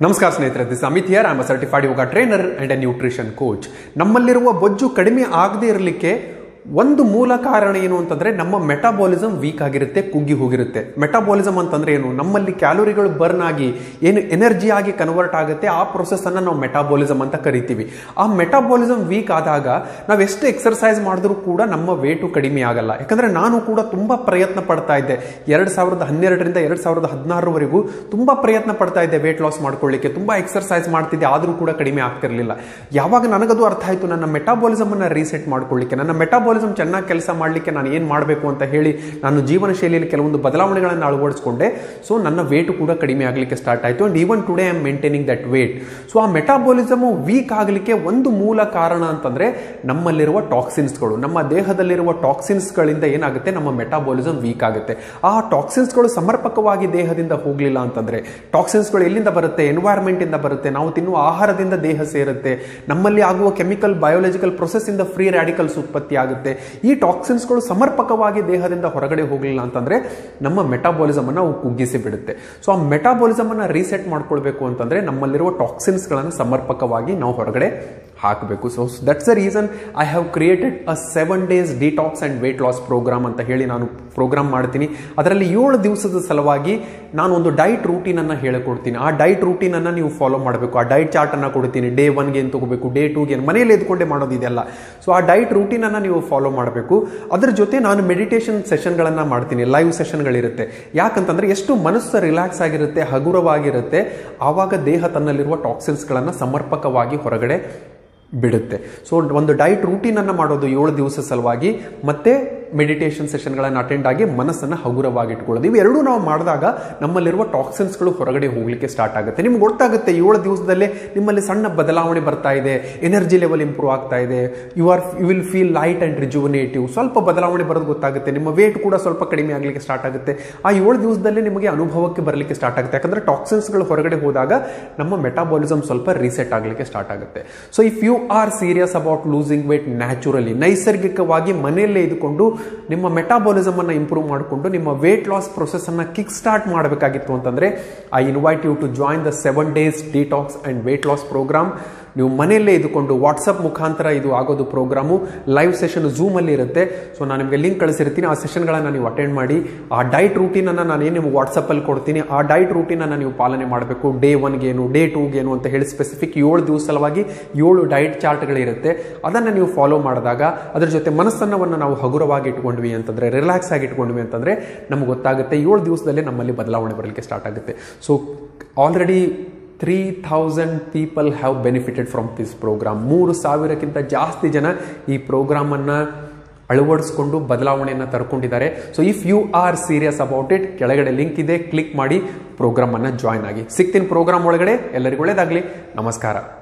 ನಮಸ್ಕಾರ ಸ್ನೇಹಿತರೆ this Amit here I am certified yoga trainer and a nutrition coach ನಮ್ಮಲ್ಲಿರುವ ಬೊಜ್ಜು ಕಡಿಮೆ ಆಗದೇ ಇರಲಿಕ್ಕೆ ಒಂದು ಮೂಲ ಕಾರಣ ಏನು ಅಂತಂದ್ರೆ ನಮ್ಮ ಮೆಟಾಬಾಲಿಸಮ್ ವೀಕ್ ಆಗಿರುತ್ತೆ ಕುಗ್ಗಿ ಹೋಗಿರುತ್ತೆ ಮೆಟಾಬಾಲಿಸಮ್ ಅಂತಂದ್ರೆ ಏನು ನಮ್ಮಲ್ಲಿ ಕ್ಯಾಲೋರಿಗಳು ಬರ್ನ್ ಆಗಿ ಏನು ಎನರ್ಜಿ ಆಗಿ ಕನ್ವರ್ಟ್ ಆಗುತ್ತೆ ಆ ಪ್ರೊಸೆಸ್ ಅನ್ನ ನಾವು ಮೆಟಾಬಾಲಿಸಮ್ ಅಂತ ಕರಿತೀವಿ ಆ ಮೆಟಾಬಾಲಿಸಮ್ ವೀಕ್ ಆದಾಗ ನಾವು ಎಷ್ಟು ಎಕ್ಸರ್ಸೈಸ್ ಮಾಡಿದ್ರೂ ಕೂಡ ನಮ್ಮ ವೇಟು ಕಡಿಮೆ ಆಗಲ್ಲ ಯಾಕಂದ್ರೆ ನಾನು ಕೂಡ ತುಂಬಾ ಪ್ರಯತ್ನ ಪಡ್ತಾ ಇದ್ದೆ ಎರಡ್ ಸಾವಿರದ ಹನ್ನೆರಡರಿಂದ ಎರಡ್ ಸಾವಿರದ ಹದಿನಾರರವರೆಗೂ ತುಂಬಾ ಪ್ರಯತ್ನ ಪಡ್ತಾ ಇದ್ದೆ ವೇಟ್ ಲಾಸ್ ಮಾಡ್ಕೊಳ್ಳಿಕ್ಕೆ ತುಂಬಾ ಎಕ್ಸರ್ಸೈಸ್ ಮಾಡ್ತಿದ್ದೆ ಆದ್ರೂ ಕೂಡ ಕಡಿಮೆ ಆಗ್ತಿರ್ಲಿಲ್ಲ ಯಾವಾಗ ನನಗದು ಅರ್ಥ ಆಯ್ತು ನನ್ನ ಮೆಟಾಬಾಲಿಸಮ್ ಅನ್ನ ರೀಸೆಟ್ ಮಾಡ್ಕೊಳ್ಳಿಕ್ಕೆ ನನ್ನ ಮೆಟಾಬಾಲಿಸಮ್ ಚೆನ್ನಾಗಿ ಕೆಲಸ ಮಾಡಲಿಕ್ಕೆ ನಾನು ಏನು ಮಾಡಬೇಕು ಅಂತ ಹೇಳಿ ನಾನು ಜೀವನ ಶೈಲಿಯಲ್ಲಿ ಕೆಲವೊಂದು ಬದಲಾವಣೆಗಳನ್ನು ಅಳವಡಿಸಿಕೊಂಡೆ ಸೊ ನನ್ನ ವೇಟ್ ಕೂಡ ಕಡಿಮೆ ಆಗಲಿಕ್ಕೆ ಸ್ಟಾರ್ಟ್ ಆಯಿತು and even today I am maintaining that weight so uh metabolism weak ಆಗಲಿಕ್ಕೆ ಒಂದು ಮೂಲ ಕಾರಣ ಅಂತಂದ್ರೆ ನಮ್ಮಲ್ಲಿರುವ ಟಾಕ್ಸಿನ್ಸ್ಗಳು ನಮ್ಮ ದೇಹದಲ್ಲಿರುವ ಟಾಕ್ಸಿನ್ಸ್ಗಳಿಂದ ಏನಾಗುತ್ತೆ ನಮ್ಮ ಮೆಟಾಬಾಲಿಸಮ್ ವೀಕ್ ಆಗುತ್ತೆ ಆ ಟಾಕ್ಸಿನ್ಸ್ಗಳು ಸಮರ್ಪಕವಾಗಿ ದೇಹದಿಂದ ಹೋಗಲಿಲ್ಲ ಅಂತಂದ್ರೆ ಟಾಕ್ಸಿನ್ಸ್ಗಳು ಎಲ್ಲಿಂದ ಬರುತ್ತೆ ಎನ್ವೈರ್ಮೆಂಟ್ ಇಂದ ಬರುತ್ತೆ ನಾವು ತಿನ್ನುವ ಆಹಾರದಿಂದ ದೇಹ ಸೇರುತ್ತೆ ನಮ್ಮಲ್ಲಿ ಆಗುವ ಕೆಮಿಕಲ್ ಬಯೋಲಜಿಕಲ್ ಪ್ರೊಸೆಸ್ ಇಂದ ಫ್ರೀ ರ್ಯಾಡಿಕಲ್ಸ್ ಉತ್ಪತ್ತಿ ಆಗುತ್ತೆ ಈ ಟಾಕ್ಸಿನ್ಸ್ಗಳು ಸಮರ್ಪಕವಾಗಿ ದೇಹದಿಂದ ಹೊರಗಡೆ ಹೋಗಲಿಲ್ಲ ಅಂತಂದ್ರೆ ನಮ್ಮ ಮೆಟಾಬಾಲಿಸಮ್ ಅನ್ನ ಅವು ಕುಗ್ಗಿಸಿ ಬಿಡುತ್ತೆ ಸೊ ಆ ಮೆಟಾಬಾಲಿಸಮ್ ಅನ್ನ ರೀಸೆಟ್ ಮಾಡ್ಕೊಳ್ಬೇಕು ಅಂತಂದ್ರೆ ನಮ್ಮಲ್ಲಿರುವ ಟಾಕ್ಸಿನ್ಸ್ಗಳನ್ನು ಸಮರ್ಪಕವಾಗಿ ನಾವು ಹೊರಗಡೆ ಹಾಕಬೇಕು so that's the reason I have created a seven days detox and weight loss program ಅಂತ ಹೇಳಿ ನಾನು ಪ್ರೋಗ್ರಾಮ್ ಮಾಡ್ತೀನಿ ಅದರಲ್ಲಿ ಏಳು ದಿವಸದ ಸಲುವಾಗಿ ನಾನು ಒಂದು ಡೈಟ್ ರೂಟೀನ್ ಅನ್ನ ಹೇಳಿಕೊಡ್ತೀನಿ ಆ ಡೈಟ್ ರೂಟೀನ್ ಅನ್ನ ನೀವು ಫಾಲೋ ಮಾಡಬೇಕು ಆ ಡೈಟ್ ಚಾರ್ಟ್ ಅನ್ನ ಕೊಡ್ತೀನಿ ಡೇ ಒನ್ಗೆ ಏನು ತಗೋಬೇಕು ಡೇ ಟೂಗೆ ಏನು ಮನೆಯಲ್ಲಿ ಎದ್ಕೊಂಡೆ ಮಾಡೋದು ಇದೆಲ್ಲ ಸೊ ಆ ಡೈಟ್ ರೂಟೀನ್ ಅನ್ನ ನೀವು ಫಾಲೋ ಮಾಡಬೇಕು ಅದ್ರ ಜೊತೆ ನಾನು ಮೆಡಿಟೇಷನ್ ಸೆಷನ್ಗಳನ್ನ ಮಾಡ್ತೀನಿ ಲೈವ್ ಸೆಷನ್ಗಳಿರುತ್ತೆ ಯಾಕಂತಂದ್ರೆ ಎಷ್ಟು ಮನಸ್ಸು ರಿಲ್ಯಾಕ್ಸ್ ಆಗಿರುತ್ತೆ ಹಗುರವಾಗಿರುತ್ತೆ ಆವಾಗ ದೇಹ ತನ್ನಲ್ಲಿರುವ ಟಾಕ್ಸಿನ್ಸ್ಗಳನ್ನು ಸಮರ್ಪಕವಾಗಿ ಹೊರಗಡೆ ಬಿಡುತ್ತೆ ಸೊ ಒಂದು ಡೈಟ್ ರೂಟೀನನ್ನು ಮಾಡೋದು ಏಳು ದಿವಸ ಸಲುವಾಗಿ ಮತ್ತೆ ಮೆಡಿಟೇಷನ್ ಸೆಷನ್ಗಳನ್ನು ಅಟೆಂಡ್ ಆಗಿ ಮನಸ್ಸನ್ನು ಹಗುರವಾಗಿ ಇಟ್ಕೊಳ್ಳೋದು ಇವೆರಡೂ ನಾವು ಮಾಡಿದಾಗ ನಮ್ಮಲ್ಲಿರುವ ಟಾಕ್ಸಿನ್ಸ್ಗಳು ಹೊರಗಡೆ ಹೋಗಲಿಕ್ಕೆ ಸ್ಟಾರ್ಟ್ ಆಗುತ್ತೆ ನಿಮ್ಗೆ ಗೊತ್ತಾಗುತ್ತೆ ಏಳು ದಿವಸದಲ್ಲೇ ನಿಮ್ಮಲ್ಲಿ ಸಣ್ಣ ಬದಲಾವಣೆ ಬರ್ತಾ ಇದೆ ಎನರ್ಜಿ ಲೆವೆಲ್ ಇಂಪ್ರೂವ್ ಆಗ್ತಾ ಇದೆ you are you will feel light and rejuvenative ಸ್ವಲ್ಪ ಬದಲಾವಣೆ ಬರೋದು ಗೊತ್ತಾಗುತ್ತೆ ನಿಮ್ಮ ವೇಟ್ ಕೂಡ ಸ್ವಲ್ಪ ಕಡಿಮೆ ಆಗಲಿಕ್ಕೆ ಸ್ಟಾರ್ಟ್ ಆಗುತ್ತೆ ಆ ಏಳು ದಿವಸದಲ್ಲೇ ನಿಮಗೆ ಅನುಭವಕ್ಕೆ ಬರಲಿಕ್ಕೆ ಸ್ಟಾರ್ಟ್ ಆಗುತ್ತೆ ಯಾಕಂದ್ರೆ ಟಾಕ್ಸಿನ್ಸ್ಗಳು ಹೊರಗಡೆ ಹೋದಾಗ ನಮ್ಮ ಮೆಟಾಬಾಲಿಸಮ್ ಸ್ವಲ್ಪ ರೀಸೆಟ್ ಆಗಲಿಕ್ಕೆ ಸ್ಟಾರ್ಟ್ ಆಗುತ್ತೆ so if you are serious about losing weight naturally ನೈಸರ್ಗಿಕವಾಗಿ ಮನೆಯಲ್ಲೇ ಇದ್ಕೊಂಡು ನಿಮ್ಮ ಮೆಟಾಬಾಲಿಸಮ್ ಅನ್ನ ಇಂಪ್ರೂವ್ ಮಾಡಿಕೊಂಡು ನಿಮ್ಮ ವೇಟ್ ಲಾಸ್ ಪ್ರೊಸೆಸ್ ಅನ್ನ ಕಿಕ್ ಸ್ಟಾರ್ಟ್ ಮಾಡಬೇಕಾಗಿತ್ತು ಅಂತಂದ್ರೆ I invite you to join the seven days detox and weight loss program ನೀವು ಮನೆಯಲ್ಲೇ ಇದ್ಕೊಂಡು ವಾಟ್ಸಪ್ ಮುಖಾಂತರ ಇದು ಆಗೋದು ಪ್ರೋಗ್ರಾಮು ಲೈವ್ ಸೆಷನ್ ಝೂಮಲ್ಲಿ ಇರುತ್ತೆ ಸೊ ನಾನು ನಿಮಗೆ ಲಿಂಕ್ ಕಳಿಸಿರ್ತೀನಿ ಆ ಸೆಷನ್ಗಳನ್ನು ನೀವು ಅಟೆಂಡ್ ಮಾಡಿ ಆ ಡೈಟ್ ರೂಟೀನನ್ನು ನಾನು ಏನು ನಿಮ್ಗೆ ವಾಟ್ಸಪ್ಪಲ್ಲಿ ಕೊಡ್ತೀನಿ ಆ ಡೈಟ್ ರೂಟೀನನ್ನು ನೀವು ಪಾಲನೆ ಮಾಡಬೇಕು ಡೇ ಒನ್ಗೇನು ಡೇ ಟೂಗೇನು ಅಂತ ಹೇಳಿ ಸ್ಪೆಸಿಫಿಕ್ ಏಳು ದಿವಸ ಸಲುವಾಗಿ ಏಳು ಡೈಟ್ ಚಾರ್ಟ್ಗಳಿರುತ್ತೆ ಅದನ್ನು ನೀವು ಫಾಲೋ ಮಾಡಿದಾಗ ಅದ್ರ ಜೊತೆ ಮನಸ್ಸನ್ನವನ್ನು ನಾವು ಹಗುರವಾಗಿ ಇಟ್ಕೊಂಡ್ವಿ ಅಂತಂದರೆ ರಿಲ್ಯಾಕ್ಸ್ ಆಗಿ ಇಟ್ಕೊಂಡ್ವಿ ಅಂತಂದರೆ ನಮ್ಗೆ ಗೊತ್ತಾಗುತ್ತೆ ಏಳು ದಿವಸದಲ್ಲೇ ನಮ್ಮಲ್ಲಿ ಬದಲಾವಣೆ ಬರಲಿಕ್ಕೆ ಸ್ಟಾರ್ಟ್ ಆಗುತ್ತೆ so already three thousand people have benefited from this program ಮೂರು ಸಾವಿರಕ್ಕಿಂತ ಜಾಸ್ತಿ ಜನ ಈ ಪ್ರೋಗ್ರಾಮನ್ನು ಅಳವಡಿಸ್ಕೊಂಡು ಬದಲಾವಣೆಯನ್ನು ತರ್ಕೊಂಡಿದ್ದಾರೆ so if you are serious about it ಕೆಳಗಡೆ ಲಿಂಕ್ ಇದೆ ಕ್ಲಿಕ್ ಮಾಡಿ ಪ್ರೋಗ್ರಾಮನ್ನು ಜಾಯ್ನ್ ಆಗಿ ಸಿಗ್ತೀನಿ ಪ್ರೋಗ್ರಾಮ್ ಒಳಗಡೆ ಎಲ್ಲರಿಗೂ ಒಳ್ಳೇದಾಗಲಿ ನಮಸ್ಕಾರ